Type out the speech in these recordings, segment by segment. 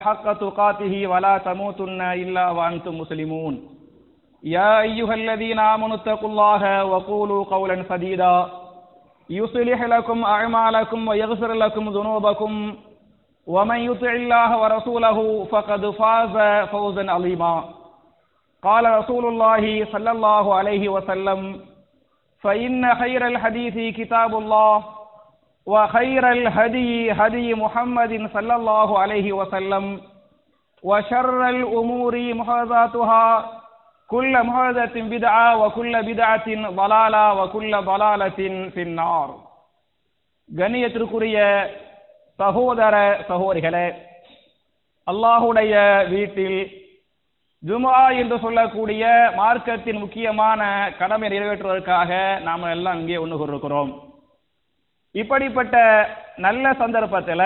حق تقاته ولا تموتن إلا وأنتم مسلمون يا أيها الذين آمنوا اتقوا الله وقولوا قولا سديدا يصلح لكم أعمالكم ويغفر لكم ذنوبكم ومن يطع الله ورسوله فقد فاز فوزا عظيما قال رسول الله صلى الله عليه وسلم فإن خير الحديث كتاب الله وخير الهدي هدي محمد صلى الله عليه وسلم وشر الأمور محدثاتها كل محدثة بدعة وكل بدعة ضلالة وكل ضلالة في النار கண்ணியத்திற்குரிய சகோதர சகோதரிகளே அல்லாஹுடைய வீட்டில் ஜுமா என்று சொல்லக்கூடிய மார்க்கத்தின் முக்கியமான கடமை நிறைவேற்றுவதற்காக நாம் எல்லாம் இங்கே ஒன்று கொண்டிருக்கிறோம் இப்படிப்பட்ட நல்ல சந்தர்ப்பத்தில்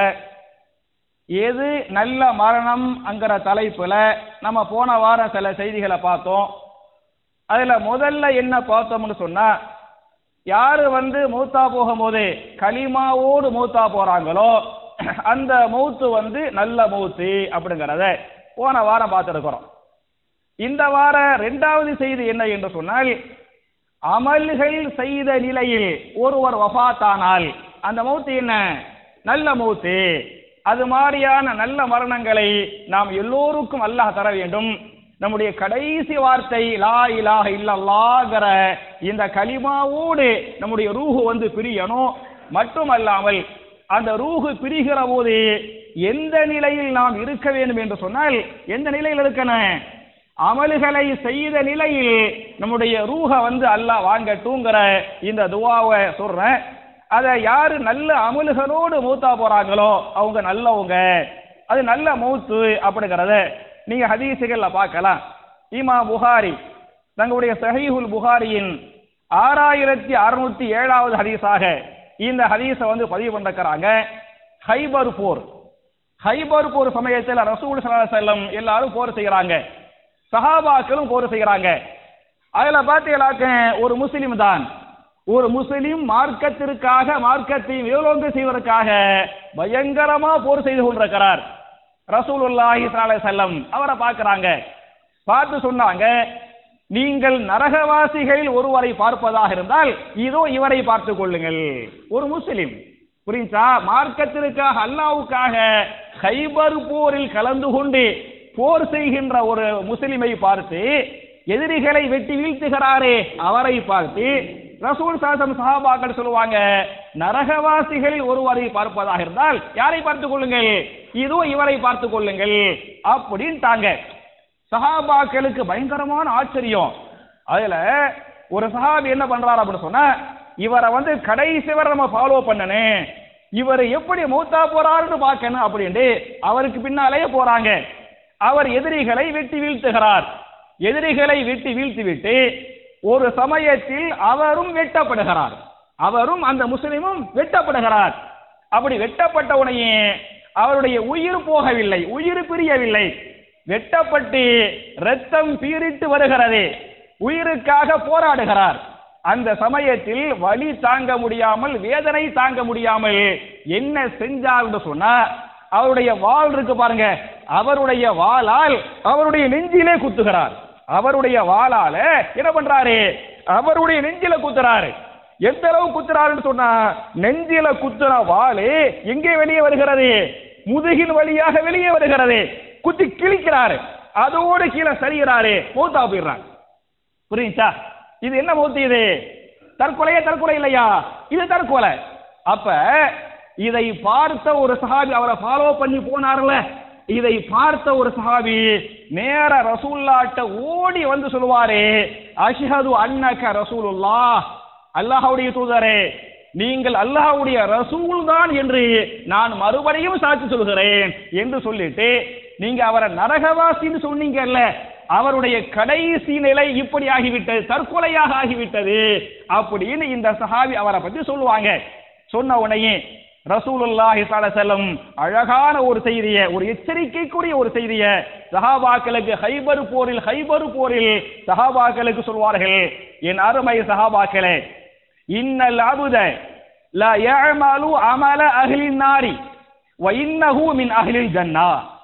எது நல்ல மரணம் அங்கிற தலைப்புல நம்ம போன வாரம் சில செய்திகளை பார்த்தோம் அதுல முதல்ல என்ன பார்த்தோம்னு சொன்னா யாரு வந்து மூத்தா போகும்போது களிமாவோடு மூத்தா போறாங்களோ அந்த மௌத்து வந்து நல்ல மௌத்து அப்படிங்கிறத போன வாரம் பார்த்துருக்கிறோம் இந்த வார ரெண்டாவது செய்தி என்ன என்று சொன்னால் அமல்கள் செய்த நிலையில் ஒருவர் வஃபாத்தானால் அந்த மௌத்து என்ன நல்ல மௌத்து அது மாதிரியான நல்ல மரணங்களை நாம் எல்லோருக்கும் அல்லாஹ் தர வேண்டும் நம்முடைய கடைசி வார்த்தை லா இலாஹ இல்லல்லாஹ்ங்கிற இந்த கலிமாவோடு நம்முடைய ரூஹு வந்து பிரியணும் மட்டுமல்லாமல் அந்த ரூஹு பிரிகிற போது எந்த நிலையில் நாம் இருக்க வேண்டும் என்று சொன்னால் எந்த நிலையில் இருக்கணும் அமல்களை செய்த நிலையில் நம்முடைய ரூஹ வந்து அல்லாஹ் வாங்கட்டுங்கிற இந்த துவாவை சொல்றேன் அதை யாரு நல்ல அமல்களோடு மூத்தா போறாங்களோ அவங்க நல்லவங்க அது நல்ல மௌத்து அப்படிங்கிறத நீங்க ஹதீசுகள்ல பார்க்கலாம் இமா புகாரி தங்களுடைய சஹீஹுல் புகாரியின் ஆறாயிரத்தி அறுநூத்தி ஏழாவது ஹதீஸாக இந்த ஹதீஸை வந்து பதிவு பண்ணிருக்கிறாங்க ஹைபர் போர் ஹைபர் போர் சமயத்தில் ரசூல் செல்லம் எல்லாரும் போர் செய்யறாங்க சஹாபாக்களும் போர் செய்யறாங்க அதுல பாத்தீங்களாக்க ஒரு முஸ்லிம் தான் ஒரு முஸ்லிம் மார்க்கத்திற்காக மார்க்கத்தை வியோலோங்க செய்வதற்காக பயங்கரமா போர் செய்து கொண்டிருக்கிறார் ரசூலுல்லாஹி செல்லம் அவரை பார்க்கிறாங்க பார்த்து சொன்னாங்க நீங்கள் நரகவாசிகளில் ஒருவரை பார்ப்பதாக இருந்தால் இதோ இவரை பார்த்துக் கொள்ளுங்கள் ஒரு முஸ்லிம் புரிஞ்சா மார்க்கத்திற்காக அல்லாவுக்காக ஹைபர் போரில் கலந்து கொண்டு போர் செய்கின்ற ஒரு முஸ்லிமை பார்த்து எதிரிகளை வெட்டி வீழ்த்துகிறாரே அவரை பார்த்து ரசூல் சாசம் சஹாபாக்கள் சொல்லுவாங்க நரகவாசிகளில் ஒருவரை பார்ப்பதாக இருந்தால் யாரை பார்த்துக் கொள்ளுங்கள் இதோ இவரை பார்த்துக் கொள்ளுங்கள் அப்படின்ட்டாங்க சஹாபாக்களுக்கு பயங்கரமான ஆச்சரியம் அதுல ஒரு சஹாபி என்ன பண்றாரு அப்படின்னு சொன்னா இவரை வந்து கடைசி வரை நம்ம ஃபாலோ பண்ணணும் இவர் எப்படி மூத்தா போறாருன்னு பார்க்கணும் அப்படின்ட்டு அவருக்கு பின்னாலேயே போறாங்க அவர் எதிரிகளை வெட்டி வீழ்த்துகிறார் எதிரிகளை வெட்டி வீழ்த்தி விட்டு ஒரு சமயத்தில் அவரும் வெட்டப்படுகிறார் அவரும் அந்த முஸ்லிமும் வெட்டப்படுகிறார் அப்படி வெட்டப்பட்ட உடனே அவருடைய உயிர் போகவில்லை உயிர் பிரியவில்லை வெட்டப்பட்டு ரத்தம் பீரிட்டு வருகிறது உயிருக்காக போராடுகிறார் அந்த சமயத்தில் வலி தாங்க முடியாமல் வேதனை தாங்க முடியாமல் என்ன செஞ்சார்னு சொன்னா அவருடைய வாள் இருக்கு பாருங்க அவருடைய வாளால் அவருடைய நெஞ்சிலே குத்துகிறார் அவருடைய வாளால என்ன பண்றாரு அவருடைய நெஞ்சில குத்துறாரு எந்த அளவு குத்துறாருன்னு சொன்னா நெஞ்சில குத்துற வாளு எங்கே வெளியே வருகிறது முதுகின் வழியாக வெளியே வருகிறது குத்தி கிழிக்கிறாரு அதோடு கீழே சரிகிறாரு மூத்தா போயிடுறாங்க புரியுச்சா இது என்ன மூத்து இது தற்கொலையா தற்கொலை இல்லையா இது தற்கொலை அப்ப இதை பார்த்த ஒரு சஹாபி அவரை ஃபாலோ பண்ணி போனார்ல இதை பார்த்த ஒரு சஹாபி நேர ரசூல்லாட்ட ஓடி வந்து சொல்லுவாரு அஷ்ஹது அன்னக ரசூலுல்லா அல்லாஹ்வுடைய தூதரே நீங்கள் அல்லாஹ்வுடைய ரசூல் தான் என்று நான் மறுபடியும் சாட்சி சொல்கிறேன் என்று சொல்லிட்டு நீங்க அவரை நரகவாசின்னு சொன்னீங்கல்ல அவருடைய கடைசி நிலை இப்படி ஆகிவிட்டது தற்கொலையாக ஆகிவிட்டது அப்படின்னு இந்த சஹாபி அவரை பத்தி சொல்லுவாங்க சொன்ன உடனே ரசூலுல்லாஹி செல்லம் அழகான ஒரு செய்திய ஒரு எச்சரிக்கைக்குரிய ஒரு செய்திய சஹாபாக்களுக்கு ஹைபர் போரில் ஹைபர் போரில் சஹாபாக்களுக்கு சொல்வார்கள் என் அருமை சஹாபாக்களே இன்னல் அபுத லா யஅமலு அமல அஹ்லின் நாரி வ இன்னஹு மின் அஹ்லில் ஜன்னா